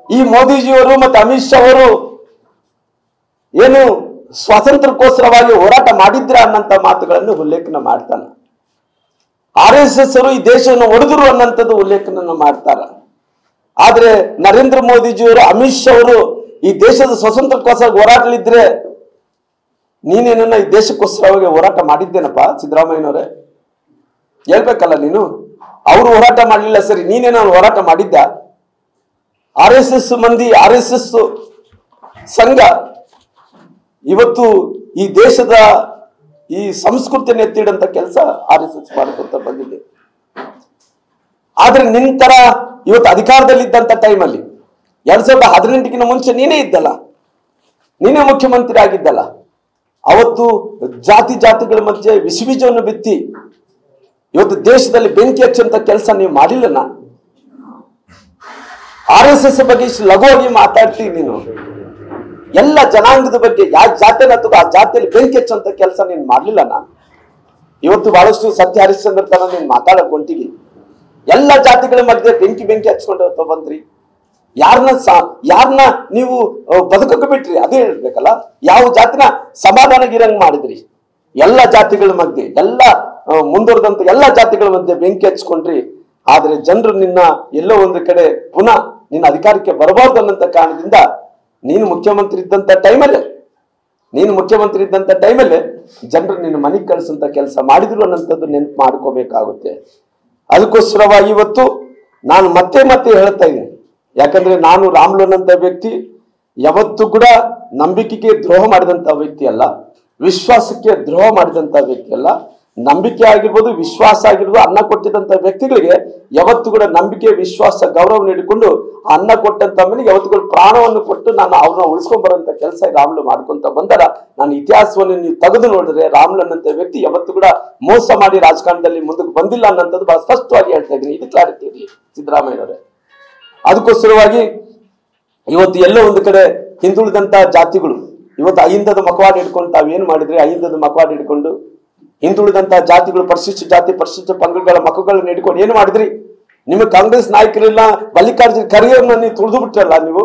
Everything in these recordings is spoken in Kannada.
ಈ ಮೋದಿಜಿಯವರು ಮತ್ತು ಅಮಿತ್ ಶಾ ಅವರು ಏನು ಸ್ವಾತಂತ್ರ್ಯಕ್ಕೋಸ್ಕರವಾಗಿ ಹೋರಾಟ ಮಾಡಿದ್ರ ಅನ್ನಂತ ಮಾತುಗಳನ್ನು ಉಲ್ಲೇಖನ ಮಾಡ್ತಾನೆ ಆರ್ ಎಸ್ ಎಸ್ ಅವರು ಈ ದೇಶವನ್ನು ಒಡೆದರು ಅನ್ನಂಥದ್ದು ಉಲ್ಲೇಖನ ಮಾಡ್ತಾರ ಆದ್ರೆ ನರೇಂದ್ರ ಮೋದಿಜಿಯವರು ಅಮಿತ್ ಶಾ ಅವರು ಈ ದೇಶದ ಸ್ವಾತಂತ್ರ್ಯಕ್ಕೋಸ್ಕರ ಹೋರಾಟಲಿದ್ರೆ ನೀನೇನನ್ನ ಈ ದೇಶಕ್ಕೋಸ್ಕರವಾಗಿ ಹೋರಾಟ ಮಾಡಿದ್ದೇನಪ್ಪ ಸಿದ್ದರಾಮಯ್ಯನವರೇ ಹೇಳ್ಬೇಕಲ್ಲ ನೀನು ಅವರು ಹೋರಾಟ ಮಾಡಲಿಲ್ಲ ಸರಿ ನೀನೇನೋ ಹೋರಾಟ ಮಾಡಿದ್ದ ಆರ್ ಎಸ್ ಎಸ್ ಮಂದಿ ಆರ್ ಎಸ್ ಎಸ್ ಸಂಘ ಇವತ್ತು ಈ ದೇಶದ ಈ ಸಂಸ್ಕೃತಿಯನ್ನು ಎತ್ತಿಡಂತ ಕೆಲಸ ಆರ್ ಎಸ್ ಎಸ್ ಮಾಡ್ಕೊಂತ ಬಂದಿದೆ ಆದ್ರೆ ನಿನ್ ತರ ಇವತ್ತು ಅಧಿಕಾರದಲ್ಲಿದ್ದಂತ ಟೈಮಲ್ಲಿ ಎರಡ್ ಸಾವಿರದ ಹದಿನೆಂಟಕ್ಕಿಂತ ಮುಂಚೆ ನೀನೇ ಇದ್ದಲ್ಲ ನೀನೇ ಮುಖ್ಯಮಂತ್ರಿ ಆಗಿದ್ದಲ್ಲ ಅವತ್ತು ಜಾತಿ ಜಾತಿಗಳ ಮಧ್ಯೆ ವಿಷಬೀಜವನ್ನು ಬಿತ್ತಿ ಇವತ್ತು ದೇಶದಲ್ಲಿ ಬೆಂಕಿ ಹಚ್ಚಂತ ಕೆಲಸ ನೀವು ಮಾಡಿಲ್ಲನ ಆರ್ ಎಸ್ ಎಸ್ ಬಗ್ಗೆ ಇಷ್ಟು ಲಘುವಾಗಿ ಮಾತಾಡ್ತೀನಿ ನೀನು ಎಲ್ಲ ಜನಾಂಗದ ಬಗ್ಗೆ ಯಾವ ಜಾತಿನ ಅಥವಾ ಆ ಜಾತಿಯಲ್ಲಿ ಬೆಂಕಿ ಹಚ್ಚಂತ ಕೆಲಸ ನೀನು ಮಾಡ್ಲಿಲ್ಲ ನಾನು ಇವತ್ತು ಬಹಳಷ್ಟು ಸತ್ಯ ಹರಿಶ್ಚಂದ್ರ ತರ ನೀನು ಮಾತಾಡಕ್ ಹೊಂಟಿಗಿ ಎಲ್ಲ ಜಾತಿಗಳ ಮಧ್ಯೆ ಬೆಂಕಿ ಬೆಂಕಿ ಹಚ್ಕೊಂಡು ಬಂದ್ರಿ ಯಾರನ್ನ ಯಾರನ್ನ ನೀವು ಅಹ್, ಬದುಕಕ್ಕೆ ಬಿಟ್ರಿ ಅದೇ ಹೇಳ್ಬೇಕಲ್ಲ ಯಾವ ಜಾತಿನ ಸಮಾಧಾನಗಿರಂಗ್ ಮಾಡಿದ್ರಿ ಎಲ್ಲ ಜಾತಿಗಳ ಮಧ್ಯೆ ಎಲ್ಲ ಅಹ್, ಮುಂದುವರೆದಂತ ಎಲ್ಲ ಜಾತಿಗಳ ಮಧ್ಯೆ ಬೆಂಕಿ ಹಚ್ಕೊಂಡ್ರಿ ಆದ್ರೆ ಜನರು ನಿನ್ನ ಎಲ್ಲೋ ಒಂದು ಕಡೆ ಪುನಃ ನಿನ್ನ ಅಧಿಕಾರಕ್ಕೆ ಬರಬಾರ್ದು ಅನ್ನಂತ ಕಾರಣದಿಂದ ನೀನು ಮುಖ್ಯಮಂತ್ರಿ ಇದ್ದಂತ ಟೈಮಲ್ಲೇ ನೀನು ಮುಖ್ಯಮಂತ್ರಿ ಇದ್ದಂತ ಟೈಮಲ್ಲೇ ಜನರು ನಿನ್ನ ಮನೆಗೆ ಕಳಿಸಂತ ಕೆಲಸ ಮಾಡಿದ್ರು ಅನ್ನೋಂಥದ್ದು ನೆನಪು ಮಾಡ್ಕೋಬೇಕಾಗುತ್ತೆ ಅದಕ್ಕೋಸ್ಕರವಾಗಿ ಇವತ್ತು ನಾನು ಮತ್ತೆ ಮತ್ತೆ ಹೇಳ್ತಾ ಇದ್ದೀನಿ ಯಾಕಂದ್ರೆ ನಾನು ರಾಮ್ಲು ಅನ್ನಂತ ವ್ಯಕ್ತಿ ಯಾವತ್ತೂ ಕೂಡ ನಂಬಿಕೆಗೆ ದ್ರೋಹ ಮಾಡಿದಂತ ವ್ಯಕ್ತಿ ಅಲ್ಲ ವಿಶ್ವಾಸಕ್ಕೆ ದ್ರೋಹ ಮಾಡಿದಂತ ವ್ಯಕ್ತಿ ಅಲ್ಲ ನಂಬಿಕೆ ಆಗಿರ್ಬೋದು ವಿಶ್ವಾಸ ಆಗಿರ್ಬೋದು ಅನ್ನ ಕೊಟ್ಟಿದ್ದಂತ ವ್ಯಕ್ತಿಗಳಿಗೆ ಯಾವತ್ತು ಕೂಡ ನಂಬಿಕೆ ವಿಶ್ವಾಸ ಗೌರವ ನೀಡಿಕೊಂಡು ಆ ಅನ್ನ ಕೊಟ್ಟಂತ ಮೇಲೆ ಯಾವತ್ತು ಕೂಡ ಪ್ರಾಣವನ್ನು ಕೊಟ್ಟು ನಾನು ಅವ್ರನ್ನ ಉಳಿಸ್ಕೊಂಡ್ ಬರೋಂತ ಕೆಲಸ ರಾಮ್ಲು ಮಾಡ್ಕೊಂತ ಬಂದರ ನಾನು ಇತಿಹಾಸವನ್ನು ನೀವು ತೆಗೆದು ನೋಡಿದ್ರೆ ರಾಮ್ಲು ಅನ್ನಂತ ವ್ಯಕ್ತಿ ಯಾವತ್ತು ಕೂಡ ಮೋಸ ಮಾಡಿ ರಾಜಕಾರಣದಲ್ಲಿ ಮುಂದಕ್ಕೆ ಬಂದಿಲ್ಲ ಅನ್ನೋಂಥದ್ದು ಬಹಳ ಸ್ಪಷ್ಟವಾಗಿ ಹೇಳ್ತಾ ಇದ್ದೀನಿ ಇದು ಕ್ಲಾರಿಟಿ ಇರಲಿ ಸಿದ್ದರಾಮಯ್ಯನವರೇ ಅದಕ್ಕೋಸ್ಕರವಾಗಿ ಇವತ್ತು ಎಲ್ಲೋ ಒಂದು ಕಡೆ ಹಿಂದುಳಿದಂತ ಜಾತಿಗಳು ಇವತ್ತು ಅಹಿಂದದ ಮಕವಾಡ ಹಿಡ್ಕೊಂಡು ತಾವೇನ್ ಮಾಡಿದ್ರಿ ಅಹಿಂದದ ಮಕವಾಡ ಹಿಡ್ಕೊಂಡು ಹಿಂದುಳಿದಂತ ಜಾತಿಗಳು ಪರಿಶಿಷ್ಟ ಜಾತಿ ಪರಿಶಿಷ್ಟ ಪಂಗಡಗಳ ಮಕ್ಕಳನ್ನ ಹಿಡ್ಕೊಂಡು ಏನ್ ಮಾಡಿದ್ರಿ ನಿಮ್ಮ ಕಾಂಗ್ರೆಸ್ ನಾಯಕರಿಲ್ಲ ಮಲ್ಲಿಕಾರ್ಜುನ್ ಖರ್ಗೆಯವ್ರನ್ನ ನೀವು ತುಳಿದು ಬಿಟ್ರಲ್ಲ ನೀವು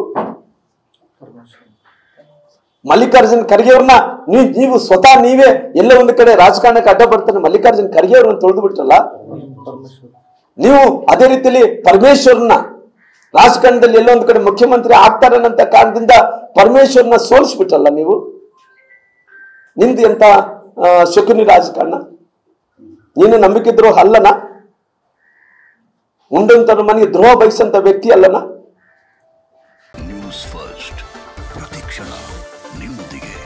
ಮಲ್ಲಿಕಾರ್ಜುನ್ ಖರ್ಗೆ ಅವ್ರನ್ನ ನೀವು ನೀವು ಸ್ವತಃ ನೀವೇ ಎಲ್ಲ ಒಂದು ಕಡೆ ರಾಜಕಾರಣಕ್ಕೆ ಅಡ್ಡ ಬರ್ತಾನೆ ಮಲ್ಲಿಕಾರ್ಜುನ್ ಖರ್ಗೆ ಅವ್ರನ್ನ ತುಳಿದು ಬಿಟ್ರಲ್ಲ ನೀವು ಅದೇ ರೀತಿಯಲ್ಲಿ ಪರಮೇಶ್ವರ್ನ ರಾಜಕಾರಣದಲ್ಲಿ ಎಲ್ಲೋ ಒಂದು ಕಡೆ ಮುಖ್ಯಮಂತ್ರಿ ಆಗ್ತಾರನ್ನಂತ ಕಾರಣದಿಂದ ಪರಮೇಶ್ವರ್ನ ಸೋಲಿಸ್ಬಿಟ್ರಲ್ಲ ನೀವು ನಿಮ್ದು ಎಂತ ಆ, ಶಕುನಿ ರಾಜಕಾರಣ ನೀನು ನಂಬಿಕೆ ದ್ರೋಹ ಅಲ್ಲನ ಉಂಡಂತ ಮನೆಗೆ ದ್ರೋಹ ಬಯಸಂತ ವ್ಯಕ್ತಿ ಅಲ್ಲನ ನ್ಯೂಸ್ ಫಸ್ಟ್ ಪ್ರತಿಕ್ಷಣ ನಿಮ್ಮೊಂದಿಗೆ